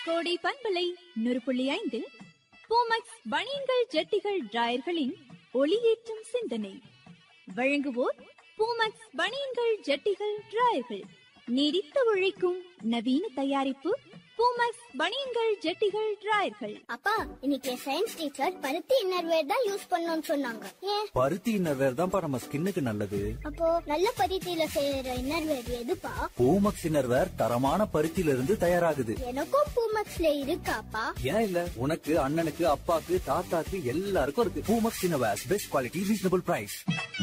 கோடை பண்பலை நூறு புள்ளி ஐந்தில் பூமக்ஸ் பனியன்கள் ஜட்டிகள் டிராயர்களின் ஒளியேற்றும் சிந்தனை வழங்குவோர் பூமக்ஸ் பனியன்கள் ஜட்டிகள் டிராயர்கள் நீடித்து உழைக்கும் நவீன தயாரிப்பு பூமக்ஸ் பனியன்கள் ஜட்டிகள் டிராயர்கள் அப்பா இன்னைக்கு சயின்ஸ் டீச்சர் பருத்தி இன்னர்வேர் தான் யூஸ் பண்ணணும்னு சொன்னாங்க ஏன் பருத்தி இன்னர்வேர் தான்ப்பா நம்ம ஸ்கின்னுக்கு நல்லது அப்போ நல்ல பருத்தியில செய்யற இன்னர்வேர் எதுப்பா பூமக்ஸ் இன்னர்வேர் தரமான பருத்தியில இருந்து தயாராகுது எனக்கும் பூமக்ஸ்ல இருக்காப்பா ஏன் இல்ல உனக்கு அண்ணனுக்கு அப்பாக்கு தாத்தாக்கு எல்லாருக்கும் இருக்கு Poomex innerwear best quality reasonable price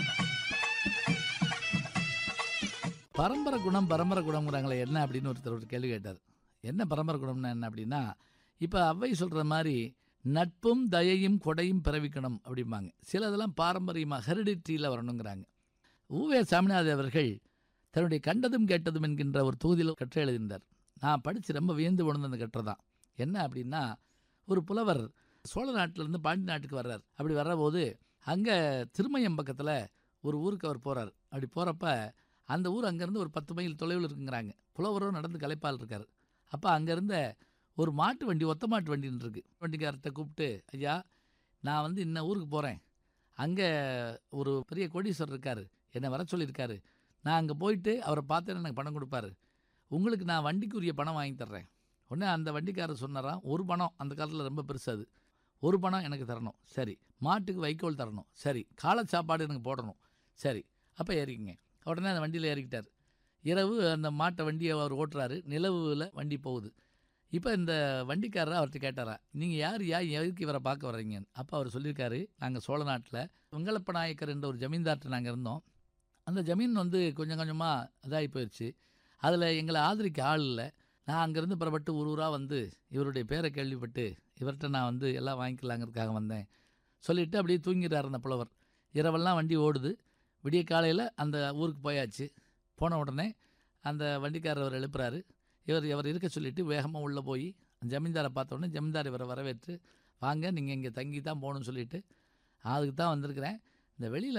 பரம்பரை குணம் பரம்பரை குணம்ங்கிறாங்களே என்ன அப்படின்னு ஒருத்தர் ஒரு கேள்வி கேட்டார் என்ன பரம்பரை குணம்னா என்ன அப்படின்னா இப்போ அவ்வை சொல்கிற மாதிரி நட்பும் தயையும் கொடையும் பிறவிக்கணும் அப்படிம்பாங்க சில இதெல்லாம் பாரம்பரியமாக ஹெரிடிட்டியில் வரணுங்கிறாங்க ஊவே சாமிநாத அவர்கள் தன்னுடைய கண்டதும் கேட்டதும் என்கின்ற ஒரு தொகுதியில் கற்றை எழுதியிருந்தார் நான் படித்து ரொம்ப வியந்து உணர்ந்த அந்த கற்றை தான் என்ன அப்படின்னா ஒரு புலவர் சோழ நாட்டிலேருந்து பாண்டி நாட்டுக்கு வர்றார் அப்படி வர்றபோது அங்கே திருமயம் பக்கத்தில் ஒரு ஊருக்கு அவர் போகிறார் அப்படி போகிறப்ப அந்த ஊர் அங்கேருந்து ஒரு பத்து மைல் தொலைவில் இருக்குங்கிறாங்க புலவரும் நடந்து கலைப்பால் இருக்கார் அப்போ அங்கேருந்த ஒரு மாட்டு வண்டி ஒத்த மாட்டு வண்டின்னு இருக்கு வண்டிக்காரர்கிட்ட கூப்பிட்டு ஐயா நான் வந்து இன்ன ஊருக்கு போகிறேன் அங்கே ஒரு பெரிய கோடீஸ்வரர் இருக்கார் என்னை வர சொல்லியிருக்காரு நான் அங்கே போயிட்டு அவரை பார்த்தேன்னு எனக்கு பணம் கொடுப்பாரு உங்களுக்கு நான் வண்டிக்குரிய பணம் வாங்கி தர்றேன் உடனே அந்த வண்டிக்காரர் சொன்னாராம் ஒரு பணம் அந்த காலத்தில் ரொம்ப பெருசு அது ஒரு பணம் எனக்கு தரணும் சரி மாட்டுக்கு வைக்கோல் தரணும் சரி காலை சாப்பாடு எனக்கு போடணும் சரி அப்போ ஏறிக்கிங்க உடனே அந்த வண்டியில் ஏறிக்கிட்டார் இரவு அந்த மாட்டை வண்டியை அவர் ஓட்டுறாரு நிலவுல வண்டி போகுது இப்போ இந்த வண்டிக்காரர் அவர்கிட்ட கேட்டாரா நீங்கள் யார் யா எதுக்கு இவரை பார்க்க வர்றீங்கன்னு அப்போ அவர் சொல்லியிருக்காரு நாங்கள் சோழ நாட்டில் வெங்கலப்ப நாயக்கர் என்ற ஒரு ஜமீன்தார்ட்ட நாங்கள் இருந்தோம் அந்த ஜமீன் வந்து கொஞ்சம் கொஞ்சமாக இதாகி போயிடுச்சு அதில் எங்களை ஆதரிக்க ஆள் இல்லை நான் அங்கேருந்து புறப்பட்டு ஒரு ஊராக வந்து இவருடைய பேரை கேள்விப்பட்டு இவர்கிட்ட நான் வந்து எல்லாம் வாங்கிக்கலாங்கிறதுக்காக வந்தேன் சொல்லிவிட்டு அப்படியே தூங்கிடுறார் அந்த புலவர் இரவெல்லாம் வண்டி ஓடுது விடிய காலையில் அந்த ஊருக்கு போயாச்சு போன உடனே அந்த வண்டிக்காரர் அவர் எழுப்புறாரு இவர் இவர் இருக்க சொல்லிவிட்டு வேகமாக உள்ளே போய் ஜமீன்தாரை பார்த்த உடனே ஜமீன்தார் இவரை வரவேற்று வாங்க நீங்கள் இங்கே தங்கி தான் போகணும்னு சொல்லிட்டு அதுக்கு தான் வந்திருக்கிறேன் இந்த வெளியில்